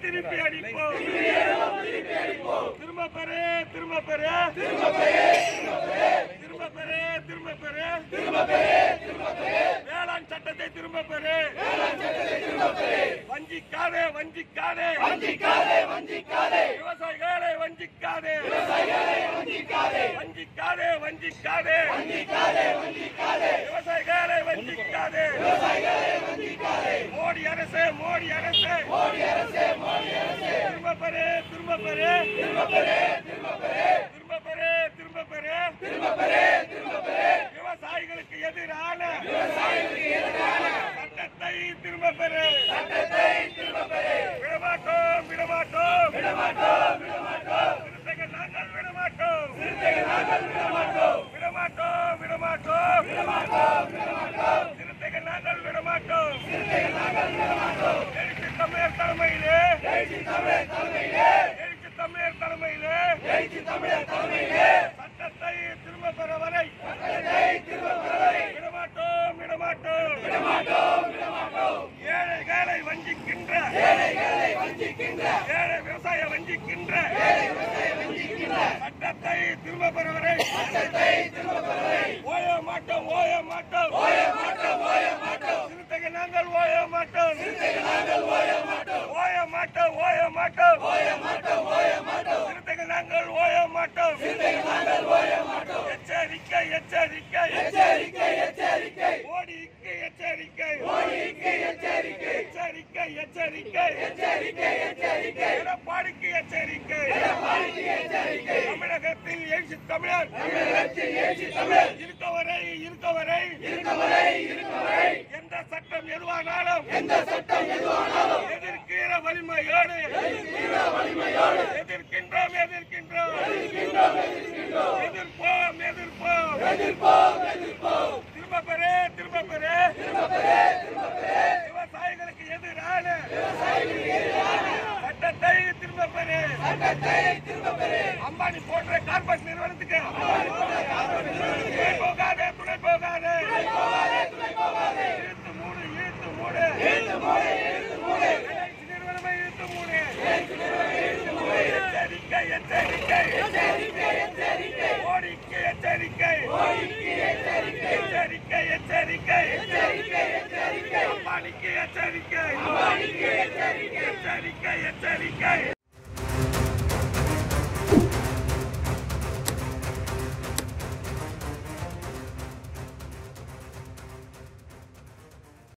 திருப்பி அடிப்போம் திரும்ப பெறு திரும்ப பெறு திரும்ப பெறு திரும்ப பெறு வேளாண் சட்டத்தை திரும்ப பெறு வஞ்சிக்காதே வஞ்சிக்காதே வஞ்சிக்காதே வஞ்சிக்காதே விவசாயிகளை வஞ்சிக்காதே வஞ்சிக்காதே வஞ்சிக்காதே வஞ்சிக்காதே வஞ்சிக்காதே விவசாயிகளை வஞ்சிக்காதே மோடி அரசு மோடி அரசு மோடி அரசு மோடி அரசு திரும்ப பெறு திரும்ப பெறு திரும்ப பெறு திரும்ப பெறு திரும்ப பெறு திரும்ப பெறு திரும்ப பெறு விவசாயிகளுக்கு எதிரான விவசாயிகளுக்கு எதிரான சட்டத்தை திரும்ப பெறு சட்டத்தை திரும்ப பெறு விடமாட்டோம் விடமாட்டோம் விடமாட்டோம் விடமாட்டோம் சிறுத்தைகள் நாங்கள் விடமாட்டோம் சிறுத்தைகள் நாங்கள் விடமாட்டோம் விடமாட்டோம் விடமாட்டோம் விடமாட்டோம் விடமாட்டோம் சிறுத்தைகள் நாங்கள் விடமாட்டோம் சிறுத்தைகள் நாங்கள் விடமாட்டோம் எழுச்சி தமிழர் தலைமையிலே எழுச்சி தமிழர் தலைமையிலே எழுச்சி தமிழர் தலைமையிலே எழுச்சி தமிழர் தலைமையிலே சட்டத்தை திரும்ப பெற வரை சட்டத்தை திரும்ப பெற வரை விடமாட்டோம் விடமாட்டோம் விடமாட்டோம் விடமாட்டோம் ஏழைகளை வஞ்சிக்கின்ற ஏழைகளை வஞ்சிக்கின்ற ஏழை விவசாய வஞ்சிக்கின்ற ஏழை விவசாய வஞ்சிக்கின்ற சட்டத்தை திரும்ப பெற வரை சட்டத்தை திரும்ப பெற வரை ஓய மாட்டோம் ஓய மாட்டோம் ஓய மாட்டோம் ஓய மாட்டோம் சிறுத்தைகள் நாங்கள் ஓய மாட்டோம் சிறுத்தைகள் நாங்கள் ஓய மாட்டோம் ஓய மாட்டோம் ஓய மாட்டோம் ஓய மாட்டோம் ஓய மாட்டோம் சிறுத்தைகள் நாங்கள் ஓய மாட்டோம் சிறுத்தைகள் நாங்கள் ஓய மாட்டோம் எச்சரிக்கை எச்சரிக்கை எச்சரிக்கை எச்சரிக்கை மோடிக்கு எச்சரிக்கை மோடிக்கு எச்சரிக்கை எச்சரிக்கை எச்சரிக்கை எச்சரிக்கை எச்சரிக்கை எடப்பாடிக்கு எச்சரிக்கை எடப்பாடிக்கு எச்சரிக்கை தமிழகத்தில் எழுச்சி தமிழர் தமிழகத்தில் எழுச்சி தமிழர் இருக்கவரை இருக்கவரை இருக்கவரை இருக்கவரை எந்த சட்டம் எதுவானாலும் எந்த சட்டம் எதுவானாலும் எதிர்க்கிற வலிமையோடு எதிர்க்கிற வலிமையோடு எதிர்க்கின்றோம் எதிர்க்கின்றோம் எதிர்க்கின்றோம் எதிர்க்கின்றோம் எதிர்ப்போம் எதிர்ப்போம் எதிர்ப்போம் எதிர்ப்போம் திரும்ப பெறு திரும்ப பெறு திரும்ப பெறு திரும்ப பெறு விவசாயிகளுக்கு எதிரான விவசாயிகளுக்கு எதிரான சட்டத்தை திரும்ப பெறு சட்டத்தை திரும்ப பெறு அம்பானி போன்ற கார்பரேட் நிறுவனத்துக்கு துணை போகாதே துணை போகாதே துணை போகாதே துணை போகாதே இழுத்து மூடு இழுத்து மூடு இழுத்து மூடு இழுத்து மூடு